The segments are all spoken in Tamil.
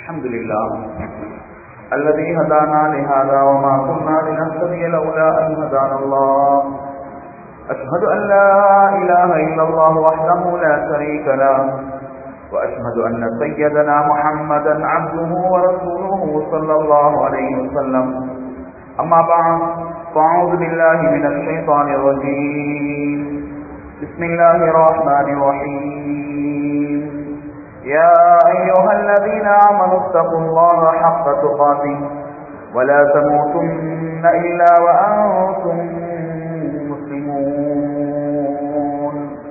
الحمد لله الذي هدانا لهذا وما كنا لنهتدي لولا أن هدانا الله أشهد أن لا إله إلا الله وحده لا شريك له وأشهد أن سيدنا محمدا عبده ورسوله صلى الله عليه وسلم أما بعد فأعوذ بالله من الشيطان الرجيم بسم الله الرحمن الرحيم يا أيها الذين آمنوا اتقوا الله حق تقاته ولا تموتن إلا وأنتم مسلمون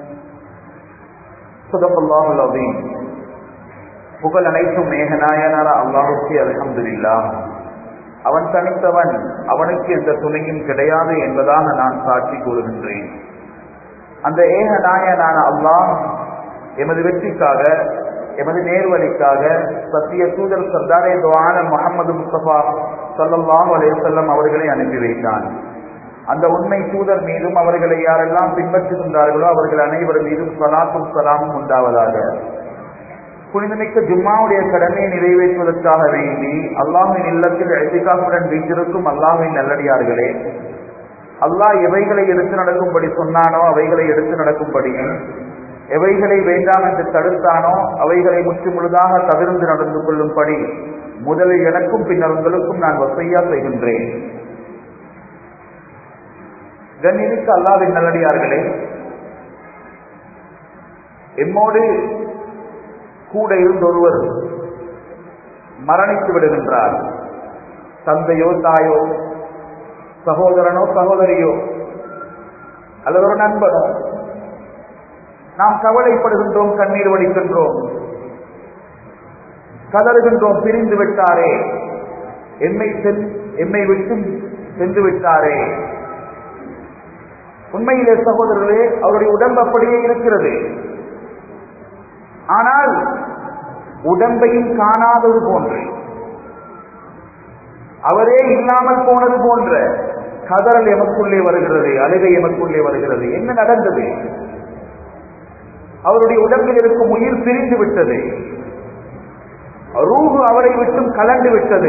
صدق الله العظيم புகழ் அனைத்தும் மேகநாயனார அல்லாஹுக்கு அல்ஹம்துலில்லா அவன் தனித்தவன் அவனுக்கு எந்த துணையும் கிடையாது என்பதாக நான் சாட்சி கூறுகின்றேன் அந்த ஏகநாயனான அல்லாஹ் எமது வெற்றிக்காக எமது நேர்வழிக்காக சத்திய தூதர் சர்தாரே துவான முகமது முஸ்தபா சல்லாஹ் அலேசல்லம் அவர்களை அனுப்பி வைத்தான் அந்த உண்மை தூதர் மீதும் அவர்களை யாரெல்லாம் பின்பற்றுகின்றார்களோ அவர்கள் அனைவர் மீதும் சலாத்தும் சலாமும் உண்டாவதாக புனிதமிக்க ஜும்மாவுடைய கடமையை நிறைவேற்றுவதற்காக வேண்டி அல்லாஹின் இல்லத்தில் எதிகாப்புடன் வீட்டிருக்கும் அல்லாஹின் நல்லடியார்களே அல்லாஹ் எவைகளை எடுத்து நடக்கும்படி சொன்னானோ அவைகளை எடுத்து நடக்கும்படியும் எவைகளை வேண்டாம் என்று தடுத்தானோ அவைகளை முற்று முழுதாக தவிர்ந்து நடந்து கொள்ளும்படி முதலில் எனக்கும் பின்னர் உங்களுக்கும் நான் வசையா செய்கின்றேன் கண்ணிற்கு அல்லாவின் நல்லடியார்களே எம்மோடு கூட இருந்த ஒருவர் மரணித்து விடுகின்றார் தந்தையோ தாயோ சகோதரனோ சகோதரியோ அல்லது ஒரு நண்பனோ நாம் கவலைப்படுகின்றோம் கண்ணீர் வடிக்கின்றோம் கதறுகின்றோம் பிரிந்து விட்டாரே எம்மை எம்மை விட்டு சென்று விட்டாரே உண்மையிலே சகோதரர்களே அவருடைய உடம்பு அப்படியே இருக்கிறது ஆனால் உடம்பையும் காணாதது போன்று அவரே இல்லாமல் போனது போன்ற கதறல் எமக்குள்ளே வருகிறது அழுகை எமக்குள்ளே வருகிறது என்ன நடந்தது அவருடைய உடம்பில் இருக்கும் உயிர் பிரிந்து விட்டது ரூபு அவரை விட்டும் கலந்து விட்டது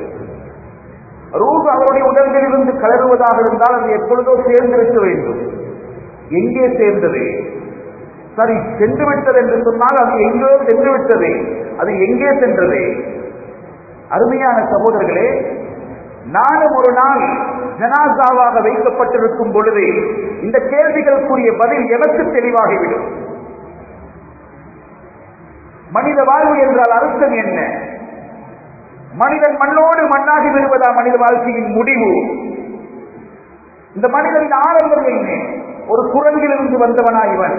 ரூபு அவருடைய உடம்பில் இருந்து கலருவதாக இருந்தால் அது எப்பொழுதோ சேர்ந்திருக்க வேண்டும் எங்கே சேர்ந்தது சரி சென்று விட்டது என்று சொன்னால் அது எங்கோ சென்று விட்டது அது எங்கே சென்றது அருமையான சகோதரர்களே நானும் ஒரு நாள் ஜனாசாவாக வைக்கப்பட்டிருக்கும் பொழுது இந்த கேள்விகளுக்குரிய பதில் எனக்கு தெளிவாகிவிடும் மனித வாழ்வு என்றால் அர்த்தம் என்ன மனிதன் மண்ணோடு மண்ணாகி விடுவதா மனித வாழ்க்கையின் முடிவு இந்த மனிதனின் ஆரம்பம் என்ன ஒரு குரங்கிலிருந்து வந்தவனா இவன்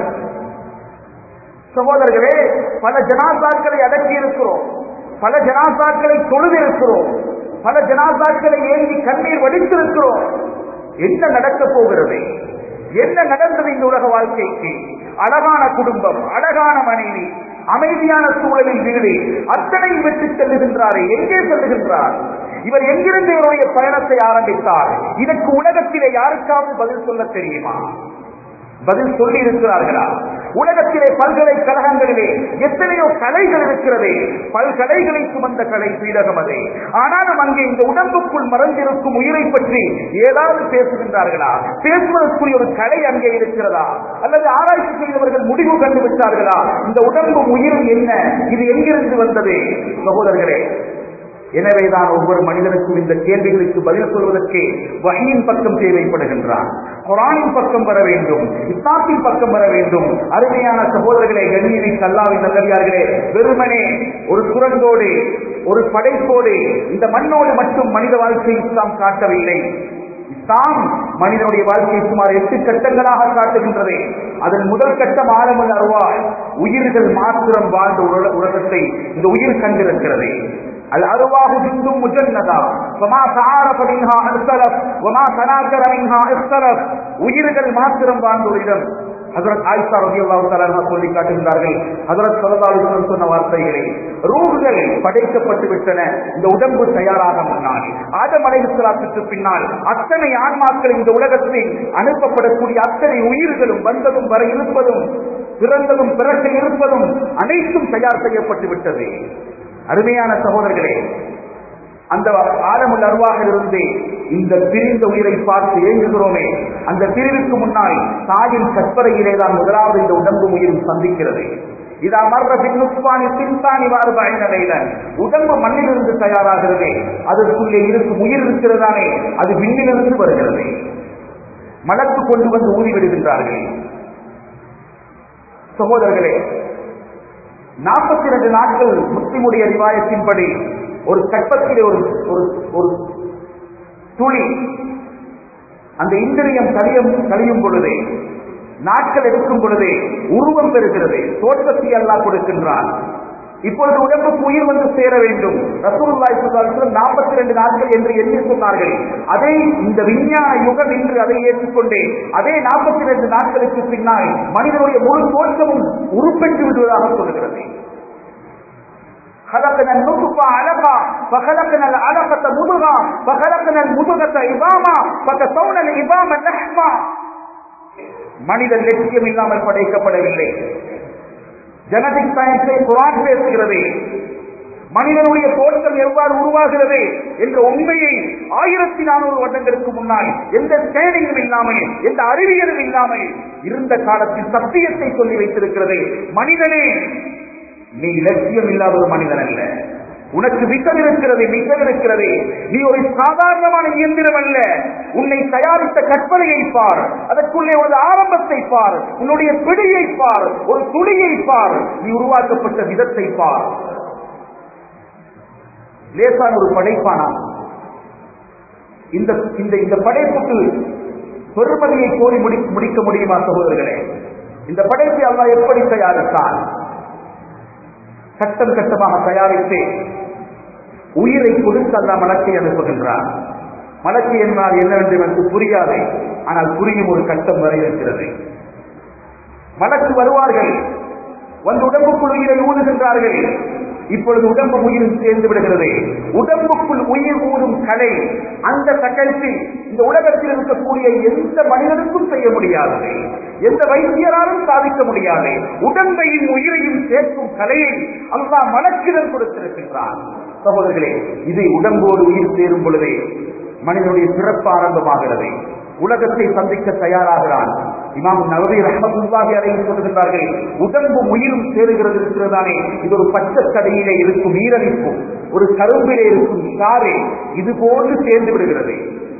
சகோதரர்களே பல ஜனாசாக்களை அடக்கி இருக்கிறோம் பல ஜனாசாக்களை தொழுது இருக்கிறோம் பல ஜனாசாக்களை ஏந்தி கண்ணீர் வடித்திருக்கிறோம் என்ன நடக்கப் போகிறது என்ன நடந்தது இந்த உலக வாழ்க்கைக்கு அழகான குடும்பம் அழகான மனைவி அமைதியான சூழலில் வீடு அத்தனையும் விட்டு செல்லுகின்றாரே எங்கே செல்லுகின்றார் இவர் எங்கிருந்து இவருடைய பயணத்தை ஆரம்பித்தார் இதற்கு உலகத்திலே யாருக்காவது பதில் சொல்ல தெரியுமா பதில் சொல்லி இருக்கிறார்களா உலகத்திலே பல்கலைக்கழகங்களிலே எத்தனையோ கலைகள் இருக்கிறது பல்கலைகளை சுமந்த கலை பீடகம் அது ஆனாலும் அங்கே இந்த உடம்புக்குள் மறைந்திருக்கும் உயிரை பற்றி ஏதாவது பேசுகின்றார்களா பேசுவதற்குரிய ஒரு கலை அங்கே இருக்கிறதா அல்லது ஆராய்ச்சி செய்தவர்கள் முடிவு கண்டுவிட்டார்களா இந்த உடம்பு உயிர் என்ன இது எங்கிருந்து வந்தது சகோதரர்களே எனவேதான் ஒவ்வொரு மனிதனுக்கும் இந்த கேள்விகளுக்கு பதில் சொல்வதற்கு வகையின் பக்கம் தேவைப்படுகின்றான் குரானின் பக்கம் வர வேண்டும் இஸ்லாத்தின் பக்கம் வர வேண்டும் அருமையான சகோதரர்களே கண்ணியனை கல்லாவின் நல்லடியார்களே வெறுமனே ஒரு குரங்கோடு ஒரு படைப்போடு இந்த மண்ணோடு மட்டும் மனித வாழ்க்கை இஸ்லாம் காட்டவில்லை இஸ்லாம் மனிதனுடைய வாழ்க்கை சுமார் எட்டு கட்டங்களாக காட்டுகின்றது அதன் முதல் கட்டம் ஆழமல் அருவாய் உயிர்கள் மாத்திரம் வாழ்ந்த உலகத்தை இந்த உயிர் கண்டிருக்கிறது الأرواح جند مجندة وما تعارف منها اختلف وما تناكر منها اختلف உயிர்கள் மாத்திரம் வாழ்ந்த ஒரு இடம் ஹசரத் ஆயிஷா ரவி அல்லாஹு சொல்லி காட்டுகிறார்கள் ஹசரத் சலதாலுடன் சொன்ன வார்த்தைகளை ரூகுகள் படைக்கப்பட்டு விட்டன இந்த உடம்பு தயாராக முன்னால் ஆதம் அலைஹிஸ்லாத்துக்கு பின்னால் அத்தனை ஆன்மாக்கள் இந்த உலகத்தில் அனுப்பப்படக்கூடிய அத்தனை உயிர்களும் வந்ததும் வர இருப்பதும் பிறந்ததும் பிறக்க இருப்பதும் அனைத்தும் தயார் செய்யப்பட்டு விட்டது அருமையான சகோதரர்களே அந்த ஆழமுள்ள அருவாகிலிருந்து இந்த பிரிந்த உயிரை பார்த்து ஏங்குகிறோமே அந்த பிரிவுக்கு முன்னால் தாயின் கற்பரையிலே தான் முதலாவது இந்த உடம்பு உயிரும் சந்திக்கிறது இதா மர்ற பின்னுப்பானி பின்தானி வார்பாயின உடம்பு மண்ணிலிருந்து தயாராகிறது அதற்குள்ளே இருக்கும் உயிர் இருக்கிறதானே அது விண்ணிலிருந்து வருகிறது மலக்கு கொண்டு வந்து ஊதி விடுகின்றார்கள் சகோதரர்களே நாற்பத்தி இரண்டு நாட்கள் முஸ்லிமுடைய ரிவாயத்தின்படி ஒரு கற்பத்திலே ஒரு ஒரு ஒரு துளி அந்த இந்திரியம் கழியும் கழியும் பொழுது நாட்கள் எடுக்கும் பொழுது உருவம் பெறுகிறது தோற்றத்தை அல்லா கொடுக்கின்றான் இப்பொழுது உடம்புக்கு உயிர் வந்து சேர வேண்டும் ரசூலுல்லாஹி ஸல்லல்லாஹு நாற்பத்தி ரெண்டு நாட்கள் என்று எண்ணி சொன்னார்கள் அதை இந்த விஞ்ஞான யுகம் இன்று அதை ஏற்றுக்கொண்டே அதே நாற்பத்தி ரெண்டு நாட்களுக்கு பின்னால் மனிதனுடைய முழு தோற்றமும் உருப்பெற்று விடுவதாக சொல்கிறது خلقنا النطفة علقة فخلقنا العلقة مضغة فخلقنا المضغة عظاما فكسونا العظام لحما மனிதன் லட்சியம் இல்லாமல் படைக்கப்படவில்லை ஜெனடிக் சயின்ஸை குரான் பேசுகிறது மனிதனுடைய தோற்றம் எவ்வாறு உருவாகிறது என்ற உண்மையை ஆயிரத்தி நானூறு வருடங்களுக்கு முன்னால் எந்த ஸ்கேனிங்கும் இல்லாமல் எந்த அறிவியலும் இல்லாமல் இருந்த காலத்தில் சத்தியத்தை சொல்லி வைத்திருக்கிறது மனிதனே நீ லட்சியம் இல்லாத ஒரு மனிதன் அல்ல உனக்கு விசம் இருக்கிறது மிச்சம் இருக்கிறது நீ ஒரு சாதாரணமான இயந்திரம் அல்ல உன்னை தயாரித்த கற்பனையை பார் அதற்குள்ளே ஒரு ஆரம்பத்தை பார் உன்னுடைய பிடியை பார் ஒரு துளியை பார் நீ உருவாக்கப்பட்ட விதத்தை பார் லேசான ஒரு படைப்பானா இந்த இந்த இந்த படைப்புக்கு பெருமதியை கோரி முடி முடிக்க முடியுமா சகோதரர்களே இந்த படைப்பை அல்லா எப்படி தயாரித்தான் கட்டம் கட்டமாக தயாரித்து உயிரை கொடுத்து அந்த மலக்கை அனுப்புகின்றார் மலக்கு என்றால் என்னவென்று எனக்கு புரியாது ஆனால் புரியும் ஒரு கட்டம் வரை இருக்கிறது மலக்கு வருவார்கள் வந்து உடம்புக்குள் உயிரை ஊதுகின்றார்கள் இப்பொழுது உடம்பு உயிரும் சேர்ந்து விடுகிறது உடம்புக்குள் உயிர் ஊதும் கலை அந்த சக்கரத்தில் இந்த உலகத்தில் இருக்கக்கூடிய எந்த மனிதனுக்கும் செய்ய முடியாது எந்த வைத்தியராலும் சாதிக்க முடியாது உடம்பையும் உயிரையும் சேர்க்கும் கலையை அல்லா மலக்கிடம் கொடுத்திருக்கின்றான் சகோதரர்களே இதை உடம்போடு உயிர் சேரும் பொழுதே மனிதனுடைய சிறப்பு ஆரம்பமாகிறது உலகத்தை சந்திக்க தயாராகிறான் இமாம் நவதி ரஹமத்துல்லாஹி அலைஹி சொல்கின்றார்கள் உடம்பு உயிரும் சேருகிறது இருக்கிறதானே இது ஒரு பச்சை கடையிலே இருக்கும் நீரழிப்பு ஒரு கரும்பிலே இருக்கும் சாறு இது போன்று சேர்ந்து விடுகிறது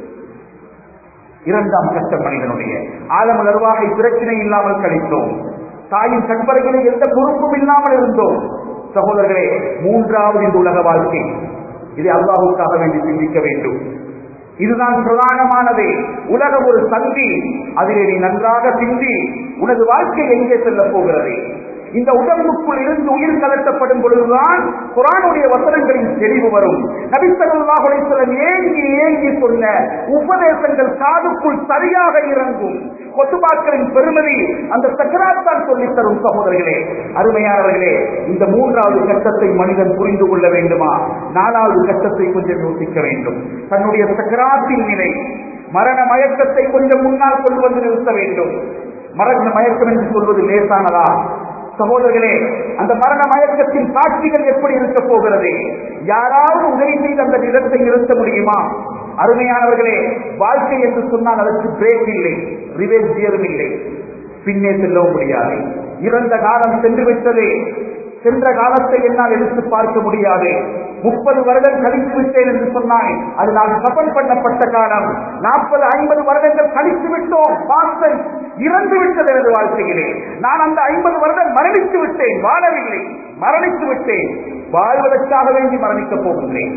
இரண்டாம் கட்ட மனிதனுடைய ஆழம நிர்வாகை பிரச்சனை இல்லாமல் கழித்தோம் தாயின் கண்பறைகளை எந்த பொறுப்பும் இல்லாமல் இருந்தோம் சகோதரர்களே மூன்றாவது இந்த உலக வாழ்க்கை இதை அல்லாஹுக்காக வேண்டி சிந்திக்க வேண்டும் இதுதான் பிரதானமானது உலகம் ஒரு சந்தி அதிலே நீ நன்றாக சிந்தி உனது வாழ்க்கை எங்கே செல்ல போகிறது இந்த உடம்புக்குள் இருந்து உயிர் கலட்டப்படும் பொழுதுதான் குரானுடைய வசனங்களின் தெளிவு வரும் நபிசல்லாஹுலேஸ்வரன் ஏங்கி ஏங்கி சொன்ன உபதேசங்கள் காதுக்குள் சரியாக இறங்கும் கொத்துபாக்களின் பெருமதி அந்த சக்கராத்தான் சொல்லித் தரும் சகோதரர்களே அருமையானவர்களே இந்த மூன்றாவது கட்டத்தை மனிதன் புரிந்து கொள்ள வேண்டுமா நாலாவது கட்டத்தை கொஞ்சம் யோசிக்க வேண்டும் தன்னுடைய சக்கராத்தின் நிலை மரண மயக்கத்தை கொஞ்சம் முன்னால் கொண்டு வந்து நிறுத்த வேண்டும் மரண மயக்கம் என்று சொல்வது லேசானதா சகோதரர்களே அந்த மரண மயக்கத்தின் காட்சிகள் எப்படி இருக்க போகிறது யாராவது உதவி செய்து அந்த நிலத்தை நிறுத்த முடியுமா அருமையானவர்களே வாழ்க்கை என்று சொன்னால் அதற்கு பிரேக் இல்லை ரிவேஞ்சியரும் இல்லை பின்னே செல்லவும் முடியாது இறந்த காலம் சென்று விட்டது சென்ற காலத்தை என்னால் எடுத்து பார்க்க முடியாது முப்பது வருடம் கழித்து விட்டேன் என்று சொன்னாய் அது நான் கபல் பண்ணப்பட்ட காலம் நாற்பது ஐம்பது வருடங்கள் கழித்து விட்டோம் பாஸ்டன் இறந்து விட்டது எனது வாழ்க்கையிலே நான் அந்த ஐம்பது வருடம் மரணித்து விட்டேன் வாழவில்லை மரணித்து விட்டேன் வாழ்வதற்காக வேண்டி மரணிக்கப் போகின்றேன்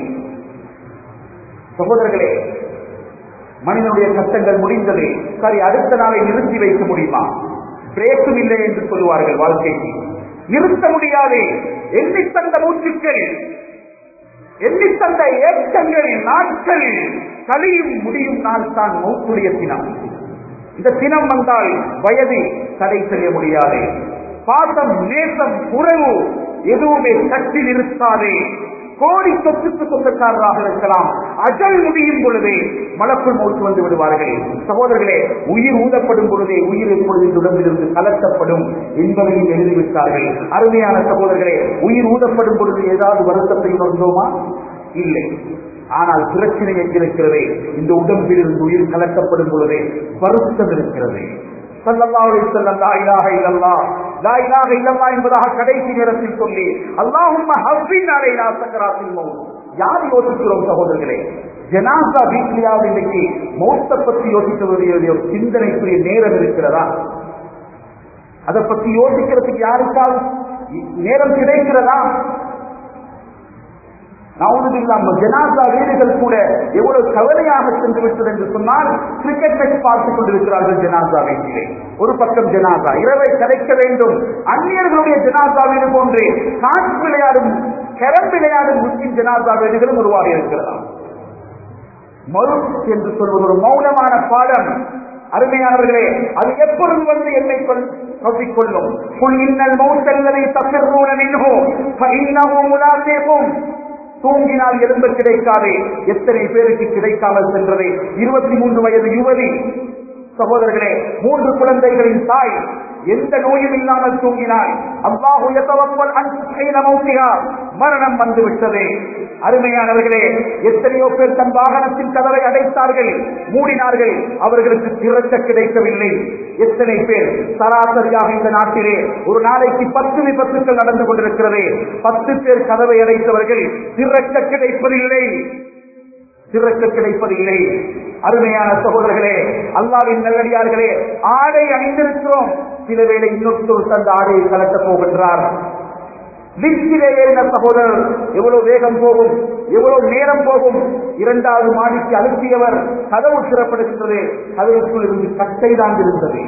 சகோதரர்களே மனிதனுடைய கஷ்டங்கள் முடிந்தது சரி அடுத்த நாளை நிறுத்தி வைக்க முடியுமா பிரேக்கும் இல்லை என்று சொல்லுவார்கள் வாழ்க்கைக்கு நிறுத்த முடியாது எண்ணி தந்த மூச்சுக்கள் எண்ணி தந்த ஏக்கங்கள் நாட்கள் கலியும் முடியும் நாள் தான் மௌத்துடைய தினம் இந்த தினம் வந்தால் வயது தடை செய்ய முடியாது பாசம் நேசம் உறவு எதுவுமே தட்டி நிறுத்தாதே கோடி சொத்துக்கு சொந்தக்காரராக இருக்கலாம் அஜல் முடியும் பொழுதே மலக்குள் மௌத்து வந்து விடுவார்கள் சகோதரர்களே உயிர் ஊதப்படும் பொழுதே உயிர் எப்பொழுது இந்த உடம்பிலிருந்து கலட்டப்படும் என்பதையும் எழுதிவிட்டார்கள் அருமையான சகோதரர்களே உயிர் ஊதப்படும் பொழுது ஏதாவது வருத்தத்தை உணர்ந்தோமா இல்லை ஆனால் பிரச்சனை எங்கிருக்கிறது இந்த உடம்பில் இருந்து உயிர் கலக்கப்படும் பொழுதே வருத்தம் இருக்கிறது ஸல்லல்லாஹு அலைஹி வஸல்லம் லா இலாஹ இல்லல்லாஹ் லா இலாஹ இல்லல்லாஹ் என்பதாக கடைசி நேரத்தில் சொல்லி அல்லாஹும்ம ஹவ்வின் அலைனா சக்கராத்தில் மௌத் யார் யோசிக்கிறோம் சகோதரர்களே ஜனாசா வீட்டிலேயாவது இன்னைக்கு மௌத்த பற்றி யோசிக்கக்கூடிய ஒரு சிந்தனைக்குரிய நேரம் இருக்கிறதா அதை பற்றி யோசிக்கிறதுக்கு யாருக்காவது நேரம் கிடைக்கிறதா நவுதுபில்லாம ஜனாசா வீடுகள் கூட எவ்வளவு கவலையாக சென்று விட்டது என்று சொன்னால் கிரிக்கெட் மேட்ச் பார்த்துக் கொண்டிருக்கிறார்கள் ஜனாசா வீட்டிலே ஒரு பக்கம் ஜனாசா இரவை கலைக்க வேண்டும் அந்நியர்களுடைய ஜனாசா வீடு போன்று காற்று விளையாடும் கரம் விளையாடும் முஸ்லிம் ஜனாசா வீடுகளும் உருவாகி இருக்கிறதா மறு என்று சொல்வது ஒரு மௌனமான பாடம் அருமையானவர்களே அது எப்பொழுது வந்து என்னை கொள்ளும் புல் இன்னல் மௌத்தல்லதை தப்பிர்ரூன மின்ஹோ இன்னமும் முலாசேகும் தூங்கினால் எலும்பு கிடைக்காது எத்தனை பேருக்கு கிடைக்காமல் சென்றது இருபத்தி மூன்று வயது யுவதி சகோதரர்களே மூன்று குழந்தைகளின் தாய் எந்த நோயும் இல்லாமல் தூங்கினாள் அல்லாஹ் மரணம் வந்து விட்டது அருமையானவர்களே எத்தனையோ பேர் தன் வாகனத்தின் கதவை அடைத்தார்கள் மூடினார்கள் அவர்களுக்கு திறக்க கிடைக்கவில்லை எத்தனை பேர் சராசரியாக இந்த நாட்டிலே ஒரு நாளைக்கு பத்து விபத்துக்கள் நடந்து கொண்டிருக்கிறது பத்து பேர் கதவை அடைத்தவர்கள் திறக்க கிடைப்பதில்லை திறக்க கிடைப்பதில்லை அருமையான சகோதரர்களே அல்லாவின் நல்லடியார்களே ஆடை அணிந்திருக்கிறோம் சில வேளை இன்னொருத்தர் தந்த ஆடையை கலட்டப் போகின்றார் லிப்டிலே ஏறின சகோதரர் எவ்வளவு வேகம் போகும் எவ்வளவு நேரம் போகும் இரண்டாவது மாடிக்கு அழுத்தியவர் கதவு திறப்படுகின்றது கதவுக்குள் இருந்து கட்டை தான் இருந்தது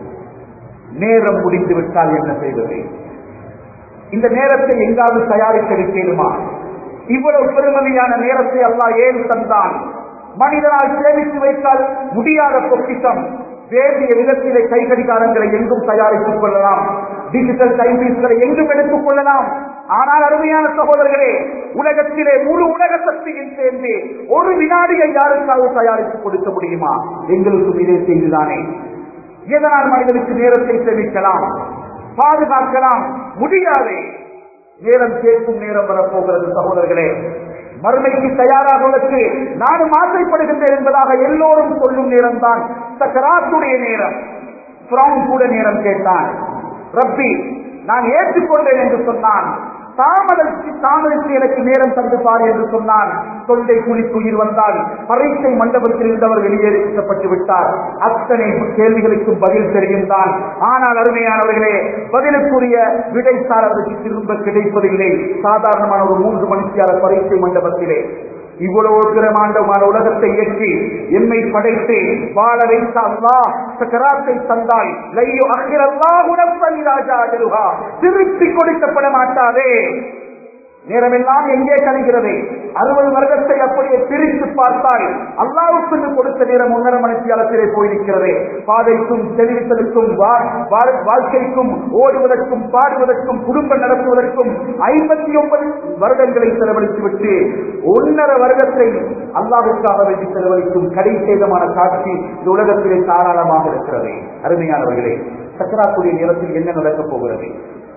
நேரம் முடிந்து விட்டால் என்ன செய்வது இந்த நேரத்தை எங்காவது தயாரிக்க வைக்கணுமா இவ்வளவு பெருமதியான நேரத்தை அல்லாஹ் ஏன் தந்தான் மனிதனால் சேமித்து வைத்தால் முடியாத பொக்கிஷம் வேண்டிய விதத்திலே கை கடிகாரங்களை எங்கும் தயாரித்துக் கொள்ளலாம் டிஜிட்டல் டைம்பீஸ்களை எங்கும் எடுத்துக் கொள்ளலாம் ஆனால் அருமையான சகோதரர்களே உலகத்திலே முழு உலக சக்தியில் சேர்ந்து ஒரு வினாடியை யாருக்காவது தயாரித்து கொடுக்க முடியுமா எங்களுக்கும் இதே செய்துதானே எதனால் மனிதனுக்கு நேரத்தை சேமிக்கலாம் பாதுகாக்கலாம் முடியாது நேரம் கேட்கும் நேரம் வரப்போகிறது சகோதரர்களே மறுமைக்கு தயாராகுவதற்கு நானும் ஆசைப்படுகின்றேன் என்பதாக எல்லோரும் சொல்லும் நேரம் தான் சக்கராத்துடைய நேரம் கூட நேரம் கேட்டான் ரப்பி நான் ஏற்றுக்கொண்டேன் என்று சொன்னான் தாமதத்து தாமதத்து எனக்கு நேரம் தந்து பாரு என்று சொன்னான் தொண்டை குளிக்கு உயிர் வந்தால் பரீட்சை மண்டபத்தில் இருந்தவர் வெளியேற்றப்பட்டு விட்டார் அத்தனை கேள்விகளுக்கும் பதில் தெரிகின்றான் ஆனால் அருமையானவர்களே பதிலுக்குரிய விடைத்தால் அவருக்கு திரும்ப கிடைப்பதில்லை சாதாரணமான ஒரு மூன்று மணித்தியால பரீட்சை மண்டபத்திலே இவ்வளவு பிரமாண்டமான உலகத்தை இயக்கி எம்மை படைத்து வாழ வைத்த அல்லா சக்கராத்தை தந்தால் லையோ அகிரல்லா உணப்பனி ராஜா அஜலுகா திருப்பி கொடுக்கப்பட மாட்டாதே நேரமெல்லாம் எங்கே கழிகிறது அறுபது வருடத்தை அப்படியே பிரித்து பார்த்தால் அல்லாவுக்கு கொடுத்த நேரம் ஒன்றரை மணிக்கு அளத்திலே போயிருக்கிறது பாதைக்கும் தெரிவித்தலுக்கும் வாழ்க்கைக்கும் ஓடுவதற்கும் பாடுவதற்கும் குடும்பம் நடத்துவதற்கும் ஐம்பத்தி ஒன்பது வருடங்களை செலவழித்து விட்டு ஒன்னரை வருடத்தை அல்லாவுக்காக வேண்டி செலவழிக்கும் கடை சேதமான காட்சி இந்த உலகத்திலே தாராளமாக இருக்கிறது அருமையானவர்களே சக்கராக்குடைய நேரத்தில் என்ன நடக்கப் போகிறது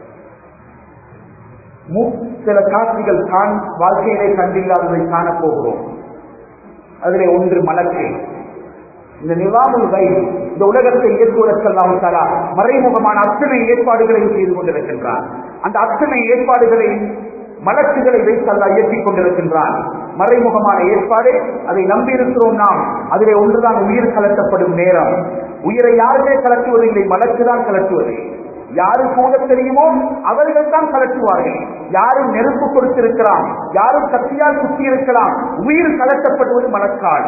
சில காட்சிகள் காண் வாழ்க்கையிலே கண்டில்லாததை காணப்போகிறோம் அதிலே ஒன்று மலக்கு இந்த நிவாமுல் வை இந்த உலகத்தை இயக்குவதற்கெல்லாம் தலா மறைமுகமான அத்தனை ஏற்பாடுகளையும் செய்து கொண்டிருக்கின்றான் அந்த அத்தனை ஏற்பாடுகளை மலக்குகளை வைத்து அல்லா இயக்கிக் கொண்டிருக்கின்றான் மறைமுகமான ஏற்பாடு அதை நம்பியிருக்கிறோம் நாம் அதிலே ஒன்றுதான் உயிர் கலட்டப்படும் நேரம் உயிரை யாருமே கலட்டுவதில்லை மலக்கு தான் கலட்டுவது யாரு கூட தெரியுமோ அவர்கள் தான் கலட்டுவார்கள் யாரும் நெருப்பு கொடுத்திருக்கலாம் யாரும் கத்தியால் குத்தி இருக்கலாம் உயிர் கலட்டப்படுவது மலக்கால்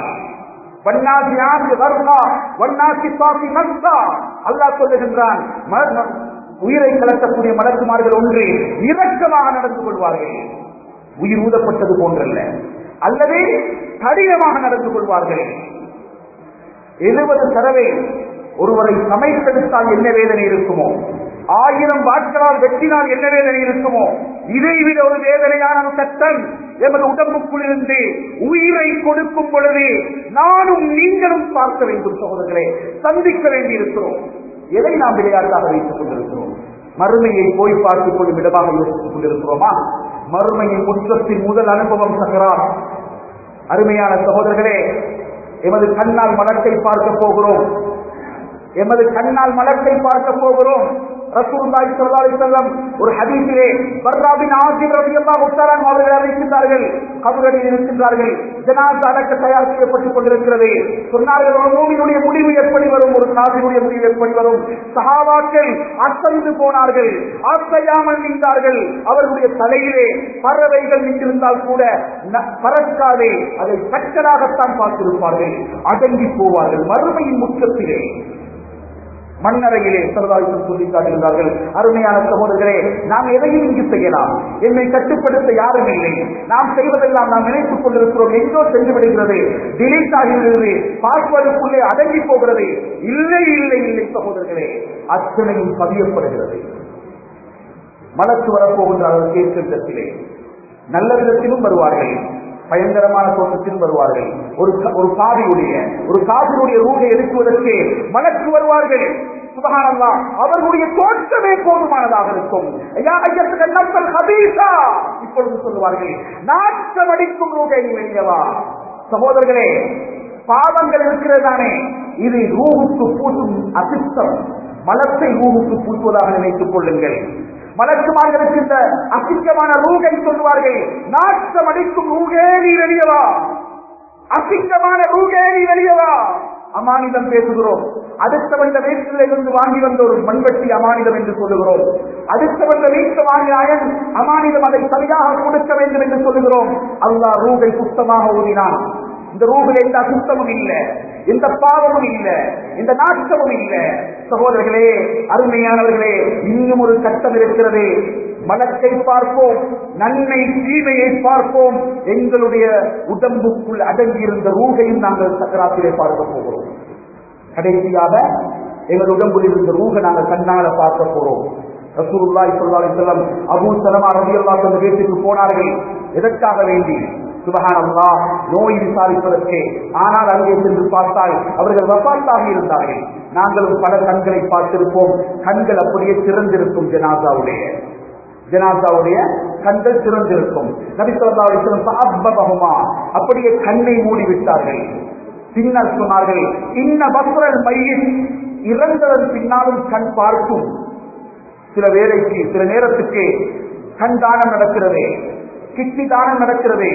அல்லாஹ் சொல்லுகின்றான் உயிரை கலட்டக்கூடிய மலக்குமார்கள் ஒன்று இரக்கமாக நடந்து கொள்வார்கள் உயிர் ஊதப்பட்டது போன்றல்ல அல்லது கடினமாக நடந்து கொள்வார்கள் எழுபது தடவை ஒருவரை சமைத்தெடுத்தால் என்ன வேதனை இருக்குமோ ஆயிரம் வாட்களால் வெட்டினால் என்ன வேதனை இருக்குமோ இதை விட ஒரு வேதனையான ஒரு சட்டம் எமது உடம்புக்குள் இருந்து உயிரை கொடுக்கும் பொழுது நானும் நீங்களும் பார்க்க வேண்டும் சகோதரர்களே சந்திக்க வேண்டியிருக்கிறோம் எதை நாம் விளையாட்டாக வைத்துக் கொண்டிருக்கிறோம் மறுமையை போய் பார்த்துக் கொள்ளும் இடமாக யோசித்துக் கொண்டிருக்கிறோமா மறுமையின் முற்றத்தின் முதல் அனுபவம் சகரார் அருமையான சகோதரர்களே எமது கண்ணால் மலத்தை பார்க்க போகிறோம் எமது கண்ணால் மலத்தை பார்க்க போகிறோம் ரசூலுல்லாஹி ஸல்லல்லாஹு அலைஹி வஸல்லம் ஒரு ஹதீஸிலே பர்ராபின் ஆசிம் ரலியல்லாஹு தஆலா அவர்கள் அறிவிக்கின்றார்கள் கபரில் இருக்கின்றார்கள் ஜனாசா அடக்க தயார் செய்யப்பட்டுக் கொண்டிருக்கிறது சொன்னார்கள் ஒரு மூமியினுடைய முடிவு எப்படி வரும் ஒரு காபினுடைய முடிவு எப்படி வரும் சஹாபாக்கள் அசைந்து போனார்கள் அசையாமல் நின்றார்கள் அவர்களுடைய தலையிலே பறவைகள் நின்றிருந்தால் கூட ந- பறக்காதே அதை சக்கராகத்தான் பார்த்திருப்பார்கள் அடங்கி போவார்கள் மறுமையின் முற்றத்திலே மண்ணறையிலே சரதாயுத்தம் சொல்லி காட்டுகிறார்கள் அருமையான சகோதரர்களே நாம் எதையும் இங்கு செய்யலாம் என்னை கட்டுப்படுத்த யாரும் இல்லை நாம் செய்வதெல்லாம் நாம் நினைத்துக் கொண்டிருக்கிறோம் எங்கோ சென்று விடுகிறது டிலீட் ஆகிறது பார்ப்பதற்குள்ளே அடங்கி போகிறது இல்லை இல்லை இல்லை சகோதரர்களே அத்தனையும் பதியப்படுகிறது மலத்து வரப்போகின்றார்கள் கேட்கின்றத்திலே நல்ல விதத்திலும் வருவார்கள் பயங்கரமான தோற்றத்திலும் வருவார்கள் ஒரு க- ஒரு காவியுடைய ஒரு காவியுடைய ரூகை எடுக்குவதற்கு மலக்கு வருவார்கள் சுபகானல்லா அவர்களுடைய தோற்றமே போதுமானதாக இருக்கும் ஐயா, ஐயத்துக்கு நம்பல் ஹபீசா இப்பொழுது சொல்லுவார்கள் நாட்டம் அடிக்கும் ரூகை நீ வெளியவா சகோதரர்களே பாவங்கள் இருக்கிறதானே இது ரூஹுக்கு பூசும் அசிஸ்டம் மலத்தை ரூஹுக்கு பூசுவதாக நினைத்துக் கொள்ளுங்கள் மலக்குமார்களுக்கு இந்த அசிங்கமான ரூகை சொல்லுவார்கள் நாட்டம் அடிக்கும் ரூகே நீ வெளியவா அசிங்கமான ரூகே நீ வெளியவா அமானிதம் பேசுகிறோம் அடுத்த வந்த வீட்டில் இருந்து வாங்கி வந்த ஒரு மண்வெட்டி அமானிதம் என்று சொல்லுகிறோம் அடுத்த வந்த வீட்டு வாங்கினாயன் அமானிதம் அதை சரியாக கொடுக்க வேண்டும் என்று சொல்லுகிறோம் அல்லாஹ் ரூகை சுத்தமாக ஊதினான் இந்த ரூபில் எந்த அசுத்தமும் இல்ல எந்த பாவமும் இல்ல இந்த நாட்டமும் இல்ல சகோதரர்களே அருமையானவர்களே இன்னும் ஒரு கட்டம் இருக்கிறது மலத்தை பார்ப்போம் நன்மை தீமையை பார்ப்போம் எங்களுடைய உடம்புக்குள் அடங்கியிருந்த ரூகையும் நாங்கள் சக்கராத்திலே பார்க்க போகிறோம் கடைசியாக எங்கள் உடம்பில் இருந்த ரூகை நாங்கள் கண்ணால பார்க்க போறோம் ரசூலுல்லாஹி ஸல்லல்லாஹு அலைஹி வஸல்லம் அபூ சலமா ரலியல்லாஹு அன்ஹு வீட்டுக்கு போனார்கள் எதற்காக வேண்டி சுபஹானல்லாஹ் நோய் விசாரிப்பதற்கு ஆனால் அங்கே சென்று பார்த்தால் அவர்கள் வஃபாத்தாக இருந்தார்கள் நாங்களும் பல கண்களை பார்த்திருப்போம் கண்கள் அப்படியே திறந்திருக்கும் ஜனாசாவுடைய ஜனாசாவுடைய கண்கள் திறந்திருக்கும் நபி ஸல்லல்லாஹு அலைஹி வஸல்லம் ஃபஅப்பபஹுமா அப்படியே கண்ணை மூடி விட்டார்கள் பின்னர் சொன்னார்கள் இன்ன பஸ்ரல் மையின் இறந்ததன் பின்னாலும் கண் பார்க்கும் சில வேலைக்கு சில நேரத்துக்கு கண் தானம் நடக்கிறது கிட்னி தானம் நடக்கிறது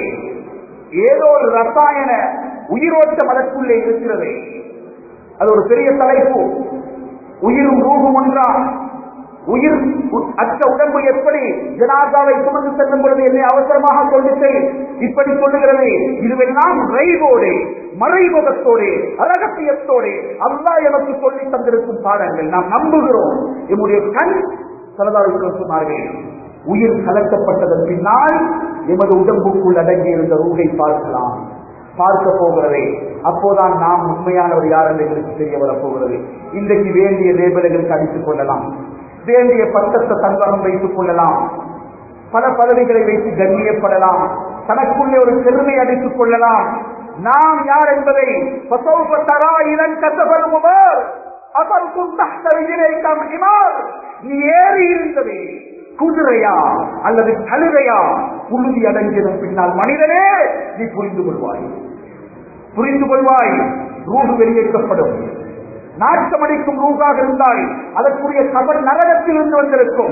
ஏதோ ஒரு ரசாயன உயிரோட்டம் அதற்குள்ளே இருக்கிறது அது ஒரு பெரிய தலைப்பு உயிரும் ரூபம் ஒன்றா உயிர் உ- அற்ற உடம்பு எப்படி ஜனாதாவை சுமந்து செல்லும் பொழுது என்னை அவசரமாக சொல்லிட்டு இப்படி சொல்லுகிறது இதுவெல்லாம் ரைவோடு மறைமுகத்தோடு அரகசியத்தோடு அல்லாஹ் எனக்கு சொல்லி தந்திருக்கும் பாடங்கள் நாம் நம்புகிறோம் என்னுடைய கண் சரதாவிகள் சொன்னார்கள் உயிர் கலக்கப்பட்டதன் பின்னால் எமது உடம்புக்குள் அடங்கி இருந்த ரூகை பார்க்கலாம் பார்க்க போகிறதே அப்போதான் நாம் உண்மையானவர் யார் என்று எங்களுக்கு தெரிய வரப் போகிறது இன்றைக்கு வேண்டிய லேபல்களுக்கு அடித்துக் கொள்ளலாம் வேண்டிய பட்டத்தை தன்வரம் வைத்துக் கொள்ளலாம் பல பதவிகளை வைத்து கண்ணியப்படலாம் தனக்குள்ளே ஒரு பெருமை அடித்துக் கொள்ளலாம் நாம் யார் என்பதை فسوف ترى إذا انكسف الغبار أفركم تحت رجليك الحمار நீ ஏறி இருந்தது குதிரையா அல்லது கழுதையா புழுதி அடங்கியதன் பின்னால் மனிதனே நீ புரிந்து கொள்வாய் புரிந்து கொள்வாய் ரூஹு வெளியேற்றப்படும் நாட்டமடிக்கும் ரூகாக இருந்தால் அதற்குரிய கபர் நரகத்தில் இருந்து வந்திருக்கும்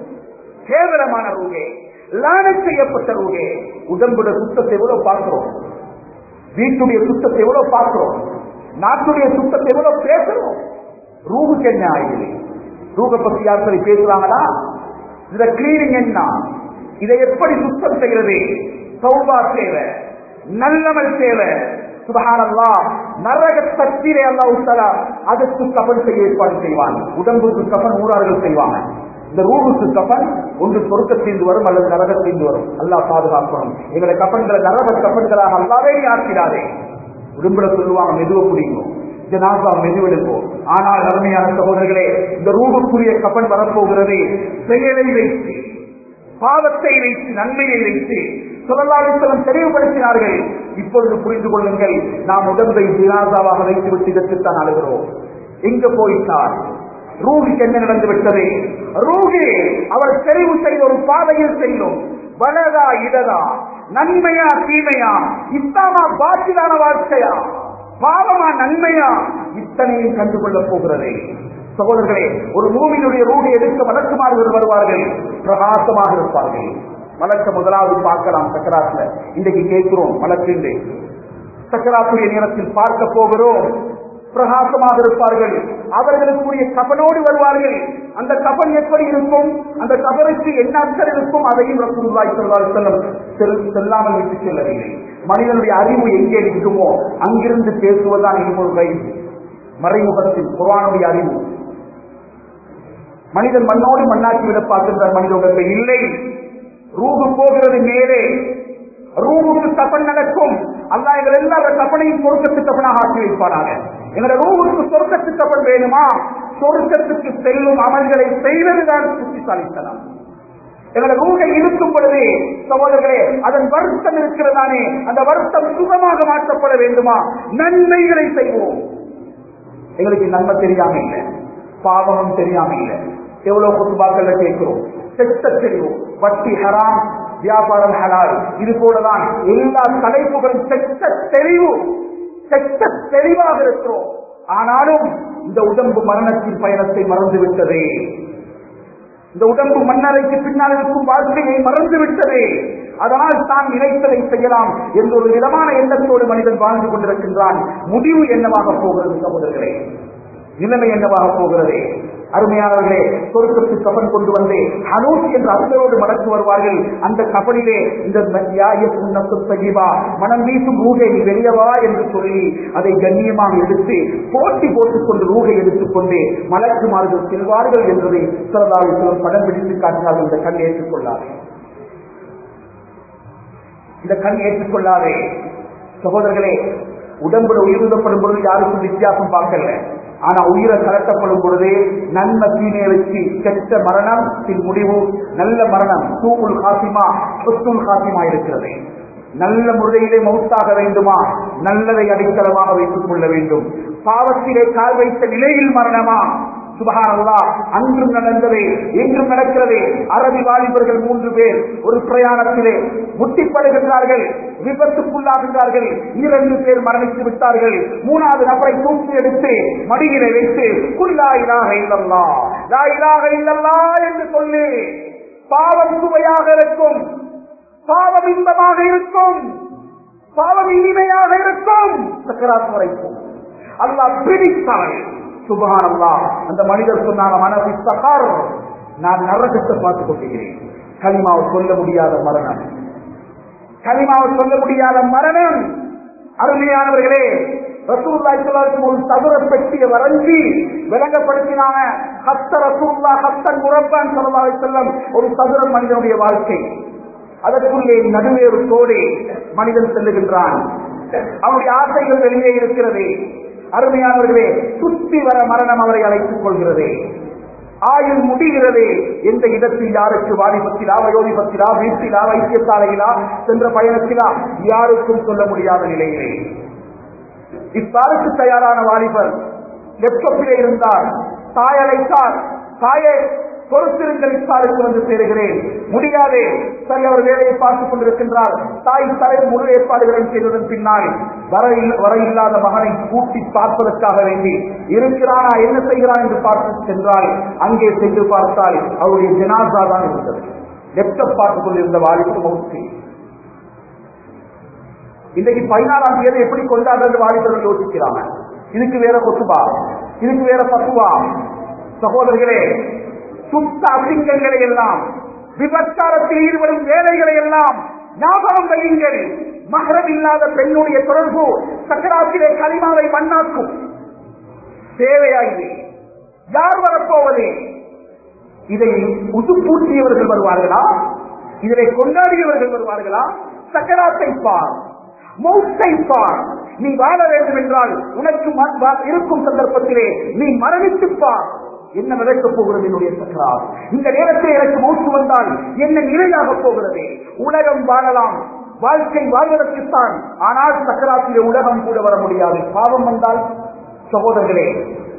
கேவலமான ரூகே லான செய்யப்பட்ட ரூகே உடம்புடைய சுத்தத்தை எவ்வளவு பார்க்கிறோம் வீட்டுடைய சுத்தத்தை எவ்வளவு பார்க்கிறோம் நாட்டுடைய சுத்தத்தை எவ்வளவு பேசுறோம் ரூகுக்கு என்ன ஆயுது ரூக பத்தி யார் சரி பேசுறாங்களா இதுல கிளீனிங் என்ன இதை எப்படி சுத்தம் செய்கிறது சௌபா தேவை நல்லமல் தேவை சுபஹானல்லா நரக சக்தியிலே அல்லாஹ் உத்தரா அதற்கு கபன் செய்ய ஏற்பாடு செய்வான் உடம்புக்கு கபன் ஊரார்கள் செய்வாங்க இந்த ரூபுக்கு கபன் ஒன்று சொருக்கத்தீர்ந்து வரும் அல்லது நரகத்தீர்ந்து வரும் அல்லாஹ் பாதுகாக்கணும் எங்களை கபன்களை நரக கபன்களாக அல்லாவே நீ ஆக்கிறாதே உடம்புல சொல்லுவாங்க மெதுவ பிடிக்கும் ஜனாசா மெதுவெடுப்போம் ஆனால் அருமையான சகோதரர்களே இந்த ரூபுக்குரிய கப்பன் வரப்போகிறது செயலை வைத்து பாவத்தை வைத்து நன்மையை வைத்து சொல்லலாவித்தலம் தெளிவுபடுத்தினார்கள் இப்பொழுது புரிந்து கொள்ளுங்கள் நாம் உடம்பை ஜினாசாவாக வைத்து விட்டு இதற்குத்தான் அழுகிறோம் எங்க போயிட்டார் ரூஹிக்கு என்ன நடந்து விட்டது ரூஹி அவர் தெரிவு செய்த ஒரு பாதையில் செல்லும் வலதா இடதா நன்மையா தீமையா இஸ்லாமா பாத்திலான வாழ்க்கையா பாவமா நன்மையா இத்தனையும் கண்டுகொள்ள போகிறது சகோதரர்களே ஒரு மூவியினுடைய ரூடை எடுக்க வழக்குமாறுகள் வருவார்கள் பிரகாசமாக இருப்பார்கள் மலக்க முதலாவது பார்க்கலாம் சக்கராத்துல இன்றைக்கு கேட்கிறோம் மலக்கிண்டு சக்கராத்துடைய நேரத்தில் பார்க்க போகிறோம் பிரகாசமாக இருப்பார்கள் அவர்களுக்குரிய கபனோடு வருவார்கள் அந்த கபன் எப்படி இருக்கும் அந்த கபருக்கு என்ன அர்த்தம் இருக்கும் அதையும் ரசூலுல்லாஹி ஸல்லல்லாஹு அலைஹி வஸல்லம் செல்- செல்லாமல் விட்டு செல்லவில்லை மனிதனுடைய அறிவு எங்கே இருக்குமோ அங்கிருந்து பேசுவதுதான் இல்முல் மறைமுகத்தில் குர்ஆனுடைய அறிவு மனிதன் மண்ணோடு மண்ணாக்கி விட பார்க்கின்றார் மனித உடம்பை இல்லை ரூபு போகிறது மேலே ரூபுக்கு தப்பன் நடக்கும் அல்லா எங்கள் எல்லா தப்பனையும் சொர்க்கத்து தப்பனாக ஆக்கி வைப்பானாங்க எங்களோட ரூபுக்கு சொர்க்கத்து தப்பன் வேணுமா சொர்க்கத்துக்கு செல்லும் அமல்களை செய்வதுதான் புத்திசாலித்தனம் எங்களோட ரூகை இருக்கும் பொழுது சகோதரர்களே அதன் வருத்தம் இருக்கிறதானே அந்த வருத்தம் சுகமாக மாற்றப்பட வேண்டுமா நன்மைகளை செய்வோம் எங்களுக்கு நன்மை தெரியாம இல்லை பாவமும் தெரியாம இல்லை எவ்வளவு குத்துபாக்கள்ல கேட்கிறோம் செத்த தெரிவோம் வட்டி ஹராம் வியாபாரம் ஹலால் இது போலதான் எல்லா தலைப்புகளும் செத்த தெளிவு செத்த தெளிவாக இருக்கிறோம் ஆனாலும் இந்த உடம்பு மரணத்தின் பயணத்தை மறந்து விட்டது இந்த உடம்பு மண்ணறைக்கு பின்னால் இருக்கும் வாழ்க்கையை மறந்து விட்டது அதனால் தான் நினைத்ததை செய்யலாம் என்ற ஒரு விதமான எண்ணத்தோடு மனிதன் வாழ்ந்து கொண்டிருக்கின்றான் முடிவு என்னவாக போகிறது சகோதரர்களே நிலைமை என்னவாக போகிறது அருமையானவர்களே சொருக்கத்து கபன் கொண்டு வந்து ஹனூஸ் என்ற அர்த்தரோடு மடக்கு வருவார்கள் அந்த கபனிலே இந்த தகிவா மனம் வீசும் ரூகை நீ வெளியவா என்று சொல்லி அதை கண்ணியமாக எடுத்து போட்டி போட்டுக் கொண்டு ரூகை எடுத்துக்கொண்டு மலக்குமார்கள் செல்வார்கள் என்பதை சிறதாவை சிலர் படம் பிடித்து காட்டினார்கள் இந்த கண் ஏற்றுக்கொள்ளாதே இந்த கண் ஏற்றுக்கொள்ளாதே சகோதரர்களே உடம்புல உயிரிழப்படும் பொழுது யாருக்கும் வித்தியாசம் பார்க்கல ஆனா உயிரை கலட்டப்படும் பொழுது நன்மை தீமையை வச்சு கெட்ட மரணம் பின் முடிவு நல்ல மரணம் தூக்குல் காசிமா சொத்துல் காசிமா இருக்கிறது நல்ல முறையிலே மௌத்தாக வேண்டுமா நல்லதை அடித்தளமாக வைத்துக் கொள்ள வேண்டும் பாவத்திலே கால் வைத்த நிலையில் மரணமா சுபகானல்லா அன்றும் நடந்தது இன்றும் நடக்கிறது அரபி வாலிபர்கள் மூன்று பேர் ஒரு பிரயாணத்திலே முட்டிப்படுகின்றார்கள் விபத்துக்குள்ளாகின்றார்கள் இரண்டு பேர் மரணித்து விட்டார்கள் மூணாவது நபரை தூக்கி எடுத்து மடியிலே வைத்து குல்லாயிலாக இல்லல்லா லாயிலாக இல்லல்லா என்று சொல்லி பாவம் சுவையாக இருக்கும் பாவம் இன்பமாக இருக்கும் பாவம் இனிமையாக இருக்கும் சக்கராத் வரைக்கும் அல்லாஹ் பிடித்தாள் சுபகானல்லா அந்த மனிதர் சொன்னாங்க மனதி சகார் நான் நரகத்தை பார்த்துக் கொண்டிருக்கிறேன் கலிமாவை சொல்ல முடியாத மரணம் கலிமாவை சொல்ல முடியாத மரணம் அருமையானவர்களே ரசூல்லாய் சொல்லாருக்கும் ஒரு சதுர பெட்டியை வரைஞ்சி விளங்கப்படுத்தினாங்க ஹத்த ரசூல்லா ஹத்தன் முரப்பான் சொல்லலாவை செல்லம் ஒரு சதுர மனிதனுடைய வாழ்க்கை அதற்குள்ளே நடுவே ஒரு கோடை மனிதன் செல்லுகின்றான் அவனுடைய ஆசைகள் வெளியே இருக்கிறது அருமையானவர்களே சுற்றி வர மரணம் அவரை அழைத்துக் கொள்கிறது ஆயுள் முடிகிறது எந்த இடத்தில் யாருக்கு வாலிபத்திலா வயோதிபத்திலா வீட்டிலா வைத்தியசாலையிலா சென்ற பயணத்திலா யாருக்கும் சொல்ல முடியாத நிலையிலே இப்பாருக்கு தயாரான வாலிபர் லெப்டப்பிலே இருந்தார் தாய் அழைத்தார் தாயே பொறுத்திருங்கள் இப்பாருக்கு வந்து சேருகிறேன் முடியாதே சரி அவர் வேலையை பார்த்துக் கொண்டிருக்கின்றார் தாய் தலை முழு ஏற்பாடுகளையும் செய்ததன் பின்னால் வர இல்ல- வர இல்லாத மகனை கூட்டி பார்ப்பதற்காக வேண்டி இருக்கிறானா என்ன செய்கிறான் என்று பார்த்து சென்றால் அங்கே சென்று பார்த்தால் அவருடைய ஜனாசா தான் இருந்தது லெப்டப் பார்த்துக் கொண்டிருந்த வாலிபர் மௌத்தி இன்றைக்கு பதினாறாம் தேதி எப்படி கொண்டாடுறது வாலிபர்கள் யோசிக்கிறாங்க இதுக்கு வேற கொத்துபா இதுக்கு வேற பத்துவா சகோதரர்களே சுத்த அசிங்கங்களை எல்லாம் விபச்சாரத்தில் ஈடுபடும் வேலைகளை எல்லாம் ஞாபகம் வையுங்கள் மகரம் இல்லாத பெண்ணுடைய தொடர்பு சக்கராத்திலே களிமாவை மண்ணாக்கும் தேவையா இது யார் வரப்போவது இதை உதுப்பூட்டியவர்கள் வருவார்களா இதனை கொண்டாடியவர்கள் வருவார்களா சக்கராத்தை பார் மௌத்தை பார் நீ வாழ வேண்டும் என்றால் உனக்கு ம- வா- இருக்கும் சந்தர்ப்பத்திலே நீ மரணித்துப்பார் என்ன நடக்கப் போகிறது என்னுடைய சக்கரார் இந்த நேரத்தில் எனக்கு மூச்சு வந்தால் என்ன நிலையாக போகிறது உலகம் வாழலாம் வாழ்க்கை வாழ்வதற்குத்தான் ஆனால் சக்கராத்திலே உலகம் கூட வர முடியாது பாவம் வந்தால் சகோதரர்களே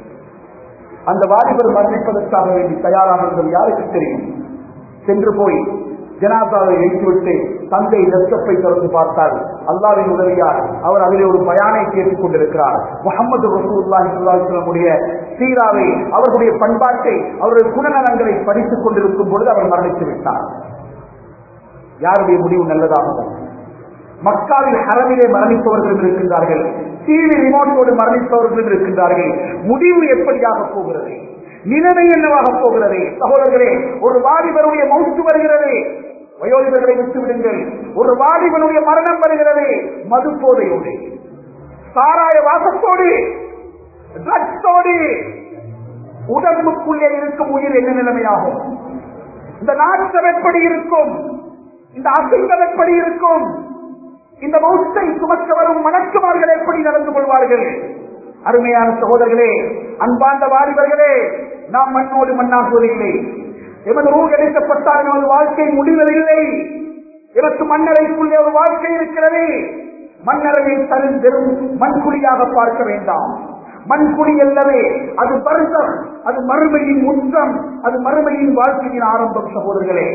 அந்த வாலிபர் மரணிப்பதற்காக வேண்டி தயாராக இருந்தது யாருக்கு தெரியும் சென்று போய் ஜனாதாவை வைத்துவிட்டு தந்தை லட்சப்பை திறந்து பார்த்தால் அல்லாவின் உதவியால் அவர் அதிலே ஒரு பயானை கேட்டுக் கொண்டிருக்கிறார் முகமது ரசூல்லாஹிடைய சீராவை அவர்களுடைய பண்பாட்டை அவருடைய குணநலங்களை படித்துக் கொண்டிருக்கும் பொழுது அவர் மரணித்து விட்டார் யாருடைய முடிவு நல்லதாகும் மக்காவில் ஹரமிலே மரணிப்பவர்கள் இருக்கின்றார்கள் டிவி ரிமோட்டோடு மரணிப்பவர்கள் இருக்கின்றார்கள் முடிவு எப்படியாக போகிறது நிலைமை என்னவாக போகிறது சகோதரர்களே ஒரு வாலிபருடைய மௌத்து வருகிறது வயோதிபர்களை விட்டு விடுங்கள் ஒரு வாலிபனுடைய மரணம் வருகிறது மது போதையோடு சாராய வாசத்தோடு ட்ரக்ஸோடு உடம்புக்குள்ளே இருக்கும் உயிர் என்ன நிலைமையாகும் இந்த நாட்டம் எப்படி இருக்கும் இந்த அசிங்கம் எப்படி இருக்கும் இந்த மௌத்தை சுமக்க வரும் மணக்குமார்கள் எப்படி நடந்து கொள்வார்கள் அருமையான சகோதரர்களே அன்பார்ந்த வாலிபர்களே நாம் மண்ணோடு மண்ணாகுவதில்லை எமது ஊர் எடுக்கப்பட்டால் நமது வாழ்க்கை முடிவதில்லை எனக்கு மண்ணறைக்குள்ளே ஒரு வாழ்க்கை இருக்கிறது மண்ணறையை தரும் வெறும் மண்குழியாக பார்க்க வேண்டாம் மண்குழி அல்லவே அது பருத்தம் அது மறுமையின் முற்றம் அது மறுமையின் வாழ்க்கையின் ஆரம்பம் சகோதரர்களே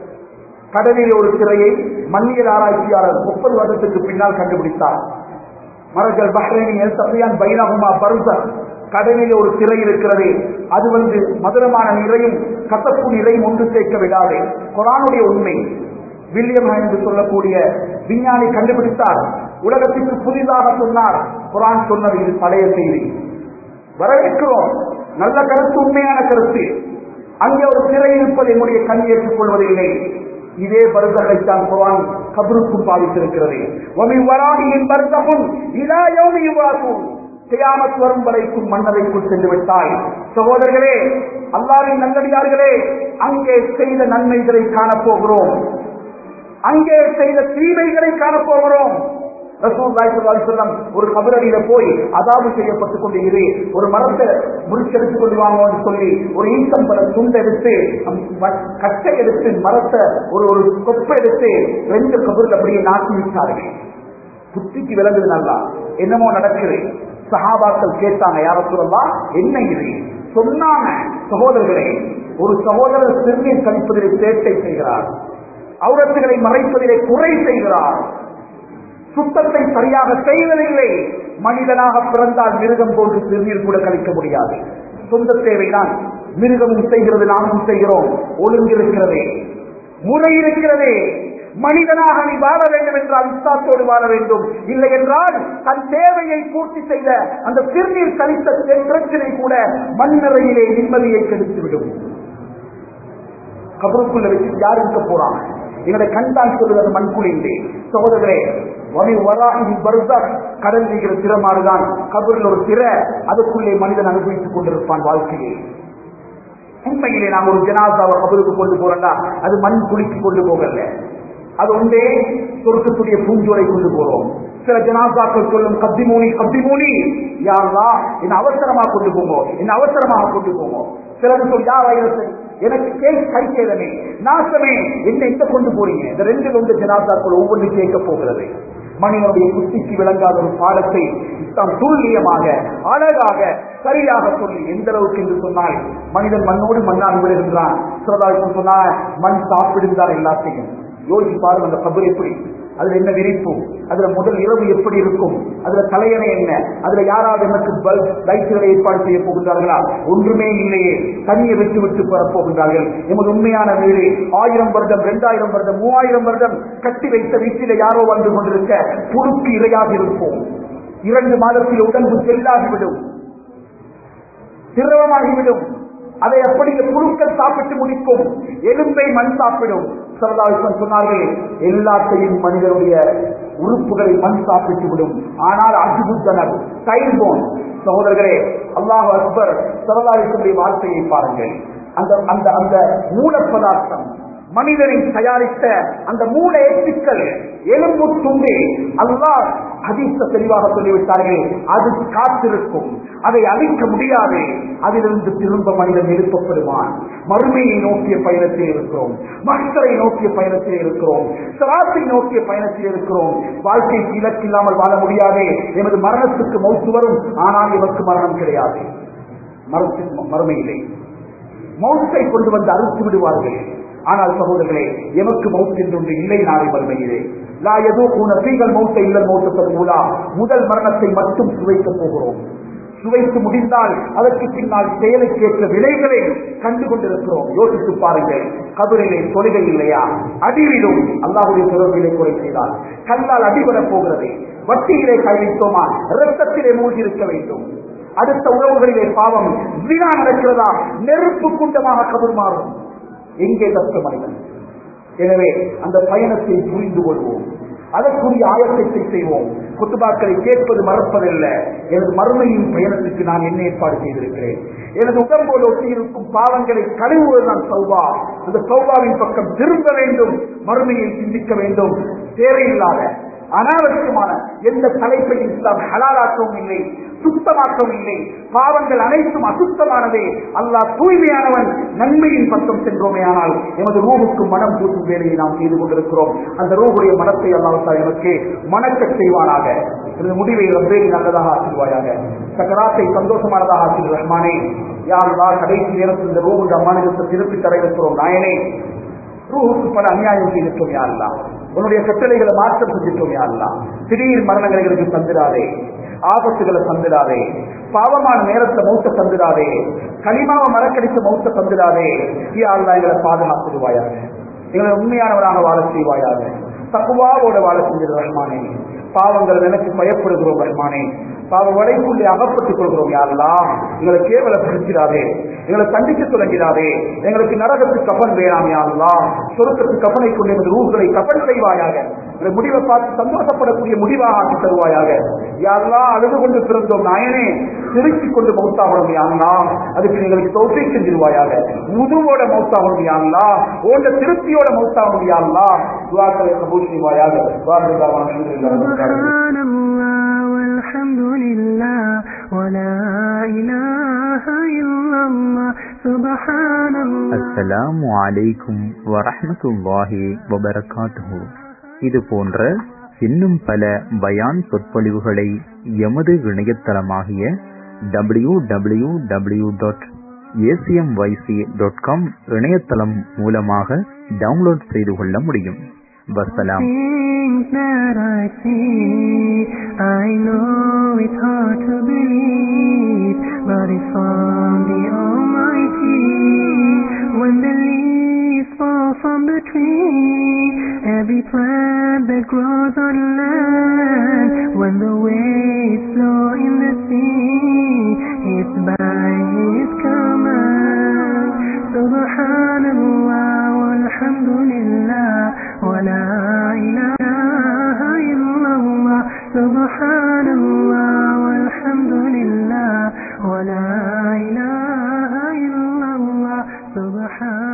கடலில் ஒரு சிறையை மண்ணியல் ஆராய்ச்சியாளர் முப்பது வருடத்துக்கு பின்னால் கண்டுபிடித்தார் மரஜல் பஹ்ரைனின் எல் சஃபியான் பைனஹுமா பருசர் கடலில் ஒரு சிறை இருக்கிறது அது வந்து மதுரமான நிறையும் கசப்பு நிறையும் ஒன்று சேர்க்க விடாது குரானுடைய உண்மை வில்லியம் என்று சொல்லக்கூடிய விஞ்ஞானி கண்டுபிடித்தார் உலகத்திற்கு புதிதாக சொன்னார் குரான் சொன்னது இது பழைய செய்தி வரவேற்கிறோம் நல்ல கருத்து உண்மையான கருத்து அங்கே ஒரு சிறை இருப்பதை என்னுடைய கண் ஏற்றுக் கொள்வதில்லை இதே பருதகைத்தான் குரான் கபருக்கும் பாதித்திருக்கிறது ஒமி வராணியின் பருத்தமும் இதா யோமி யுவாசும் கியாமத் வரும் வரைக்கும் மன்னரைக்குள் சென்று விட்டாய் சகோதரர்களே அல்லாவின் நல்லடியார்களே அங்கே செய்த நன்மைகளை காணப்போகிறோம் அங்கே செய்த தீமைகளை காணப்போகிறோம் ரசூலுல்லாஹி ஸல்லல்லாஹு அலைஹி வஸல்லம் ஒரு கபரடியில போய் அதாபு செய்யப்பட்டுக் கொண்டு இரு ஒரு மரத்தை முடிச்செடுத்துக் கொண்டு வாங்கன்னு சொல்லி ஒரு ஈசம்பர துண்டை எடுத்து ம- கட்டை எடுத்து மரத்தை ஒரு ஒரு கொப்பை எடுத்து ரெண்டு கபரில் அப்படியே நாட்டி விட்டார்கள் புத்திக்கு விளங்குது நல்லா என்னமோ நடக்குது சஹாபாக்கள் கேட்டாங்க யார சொல்லலாம் என்ன இது சொன்னாங்க சகோதரர்களே ஒரு சகோதரர் சிறுநீர் கழிப்பதிலே சேட்டை செய்கிறார் அவுரத்துகளை மறைப்பதிலே குறை செய்கிறார் சுத்தத்தை சரியாக செய்வதில்லை மனிதனாக பிறந்தால் மிருகம் போன்று சிறுநீர் கூட கழிக்க முடியாது சொந்த தேவைதான் மிருகமும் செய்கிறது நாமும் செய்கிறோம் ஒழுங்கிருக்கிறதே முறை இருக்கிறதே மனிதனாக நீ வாழ வேண்டும் என்றால் இஸ்லாத்தோடு வாழ வேண்டும் இல்லை என்றால் தன் தேவையை பூர்த்தி செய்த அந்த சிறுநீர் கழித்த பிரச்சனை கூட மண்ணறையிலே நிம்மதியை கெடுத்துவிடும் கபருக்குள்ள வச்சு யார் இருக்க போறாங்க என்னோட கண்தான் சொல்லுவது மண்குழிந்தே சகோதரர்களே வமி வராஹி பர்சக் கடல் நீக்கிற திறமாறுதான் கபரில் ஒரு திற அதுக்குள்ளே மனிதன் அனுபவித்துக் கொண்டிருப்பான் வாழ்க்கையை உண்மையிலே நாம் ஒரு ஜனாசாவை கபருக்கு கொண்டு போறோம்னா அது மண் குளிக்கு கொண்டு போகல அது ஒன்றே சொர்க்கத்துடைய பூஞ்சோரை கொண்டு போறோம் சில ஜனாசாக்கள் சொல்லும் கத்திமூனி கத்திமூனி யாரா என்ன அவசரமா கொண்டு போங்க என்ன அவசரமாக கொண்டு போங்க சிலர் சொல் யா வைரஸ் எனக்கு கேள் கை சேதமே நாசமே என்ன எங்க கொண்டு போறீங்க இந்த ரெண்டு ரெண்டு ஜனாசாக்கள் ஒவ்வொன்று கேட்க போகிறது மனிதனுடைய புத்திக்கு விளங்காத ஒரு பாடத்தை இஸ்லாம் துல்லியமாக அழகாக சரியாக சொல்லி எந்த அளவுக்கு என்று சொன்னால் மனிதன் மண்ணோடு மண்ணாக விடுகின்றான் சொல்லலாம் சொன்னா மண் சாப்பிடுந்தார் எல்லாத்தையும் யோசிச்சு பாருங்க அந்த கபர் எப்படி அதுல என்ன விரிப்பு அதுல முதல் இரவு எப்படி இருக்கும் அதுல தலையணை என்ன அதுல யாராவது எனக்கு பல்ப் லைட்டுகளை ஏற்பாடு செய்ய போகின்றார்களா ஒன்றுமே இல்லையே தண்ணியை விட்டு விட்டு பெறப்போகின்றார்கள் எமது உண்மையான வீடு ஆயிரம் வருடம் இரண்டாயிரம் வருடம் மூவாயிரம் வருடம் கட்டி வைத்த வீட்டில யாரோ வந்து கொண்டிருக்க புழுக்கு இரையாக இருப்போம் இரண்டு மாதத்தில் உடம்பு செல்லாகிவிடும் திரவமாகிவிடும் அதை அப்படி இந்த புழுக்கள் சாப்பிட்டு முடிக்கும் எலும்பை மண் சாப்பிடும் சரதாவிசன் சொன்னார்கள் எல்லாத்தையும் மனிதனுடைய உறுப்புகளை மண் சாப்பிட்டு விடும் ஆனால் அஜுபுத்தனர் டைல்போன் சகோதரர்களே அல்லாஹ் அக்பர் சரதாவிசனுடைய வார்த்தையை பாருங்கள் அந்த அந்த அந்த மூல பதார்த்தம் மனிதனை தயாரித்த அந்த மூல எச்சுக்கள் எலும்பு துண்டு அல்லாஹ் ஹதீஸ தெளிவாக சொல்லிவிட்டார்கள் அது காத்திருக்கும் அதை அழிக்க முடியாது அதிலிருந்து திரும்ப மனிதன் எழுப்பப்படுவான் மறுமையை நோக்கிய பயணத்தில் இருக்கிறோம் மக்களை நோக்கிய பயணத்தில் இருக்கிறோம் சராசை நோக்கிய பயணத்தில் இருக்கிறோம் வாழ்க்கைக்கு இலக்கில்லாமல் வாழ முடியாது எமது மரணத்துக்கு மௌத்து வரும் ஆனால் இவருக்கு மரணம் கிடையாது மரத்துக்கு மறுமையிலே மௌத்தை கொண்டு வந்து அறுத்து விடுவார்கள் ஆனால் சகோதரர்களே எமக்கு மவுத் என்றொன்று இல்லை நாளை மறுமையிலே லா எதோ உணர்வீங்கள் மௌத்தை இல்ல மௌத்தத்தன் மூலா முதல் மரணத்தை மட்டும் சுவைக்க போகிறோம் சுவைத்து முடிந்தால் அதற்கு பின்னால் செயலுக்கேற்ற விலைகளை கண்டு கொண்டிருக்கிறோம் யோசித்து பாருங்கள் கபரிலே தொழுகை இல்லையா அடிவிலும் அல்லாஹுடைய தொடர்பிலே குறை செய்தால் கல்லால் அடிபடப் போகிறது வட்டியிலே கை வைத்தோமா இரத்தத்திலே மூழ்கி இருக்க வேண்டும் அடுத்த உறவுகளிலே பாவம் வினா நடக்கிறதா நெருப்பு குண்டமாக கபர் மாறும் எங்கே தக்க மனிதன் எனவே அந்த பயணத்தை புரிந்து கொள்வோம் அதற்குரிய ஆயத்தத்தை செய்வோம் குத்துபாக்களை கேட்பது மறப்பதல்ல எனது மறுமையின் பயணத்துக்கு நான் என்ன ஏற்பாடு செய்திருக்கிறேன் எனது உடம்போடு ஒட்டியிருக்கும் பாவங்களை கழுவுவது நான் சௌபா அந்த சௌபாவின் பக்கம் திரும்ப வேண்டும் மறுமையை சிந்திக்க வேண்டும் தேவையில்லாத அனாவசியமான எந்த தலைப்பையும் இஸ்லாம் ஹலாலாக்கவும் இல்லை சுத்தமாக்கவும் இல்லை பாவங்கள் அனைத்தும் அசுத்தமானதே அல்லாஹ் தூய்மையானவன் நன்மையின் பக்கம் சென்றோமே ஆனால் எமது ரூவுக்கு மனம் பூசும் வேலையை நாம் செய்து கொண்டிருக்கிறோம் அந்த ரூவுடைய மனத்தை அல்லாஹ் எனக்கு மணக்க செய்வானாக எனது முடிவை ரப்பே நல்லதாக ஆக்கிடுவாயாக சக்கராத்தை சந்தோஷமானதாக ஆக்கிடு ரஹ்மானே யாருதான் கடைசி நேரத்தில் இந்த ரூவுடைய அம்மாநிலத்தை திருப்பி தர இருக்கிறோம் நாயனே ரூஹுக்கு பல அநியாயம் செய்திருக்கோம் யாரெல்லாம் உன்னுடைய கட்டளைகளை மாற்றம் செஞ்சிட்டோம் யாரெல்லாம் திடீர் மரணங்களை எங்களுக்கு தந்திராதே ஆபத்துகளை தந்திராதே பாவமான நேரத்தை மௌத்த தந்திராதே களிமாவை மறக்கடித்த மௌத்த தந்திராதே யாரெல்லாம் எங்களை பாதுகாத்துடுவாயாக எங்களை உண்மையானவராக வாழ செய்வாயாக தக்குவாவோட வாழ செஞ்சது ரஹ்மானே பாவங்கள் எனக்கு பயப்படுகிறோம் ரஹ்மானே பாவ வடைக்குள்ளே அகப்பட்டுக் கொள்கிறோம் யாரெல்லாம் எங்களை கேவலப்படுத்திடாதே எங்களை தண்டிக்க தொடங்கிறாதே எங்களுக்கு நரகத்துக்கு கப்பன் வேணாம் யாரெல்லாம் சொருக்கத்து கப்பனை கொண்டு எமது ரூகளை கப்பன் செய்வாயாக எங்களை முடிவை பார்த்து சந்தோஷப்படக்கூடிய முடிவாக ஆக்கி தருவாயாக யாரெல்லாம் அழுது கொண்டு பிறந்தோம் நாயனே திருச்சிக் கொண்டு மௌத்தாகணும் யாரெல்லாம் அதுக்கு எங்களுக்கு தோற்றை செஞ்சிருவாயாக முதுவோட மௌத்தாகணும் யாரெல்லாம் ஓண்ட திருப்தியோட மௌத்தாகணும் யாரெல்லாம் துவாக்களை கபூல் செய்வாயாக துவாக்கள் سبحان الله والحمد لله ولا إله إلا الله سبحان الله அஸ்ஸலாமு அலைக்கும் வரஹ்மத்துல்லாஹி வபரகாத்துஹு இது போன்ற இன்னும் பல பயான் சொற்பொழிவுகளை எமது இணையதளமாகிய W W W dot ACMYC dot com இணையதளம் மூலமாக டவுன்லோட் செய்து கொள்ள முடியும் வசலாம் Things that I see, I know it's hard to believe, but it's from the Almighty. When the leaves fall from the tree, every plant that grows on land, when the waves flow in the sea, it's by His command. Subhanallah, walhamdulillah, wa la ilaha illallah. Subhanallah, walhamdulillah, wa la ilaha illallah. Subhan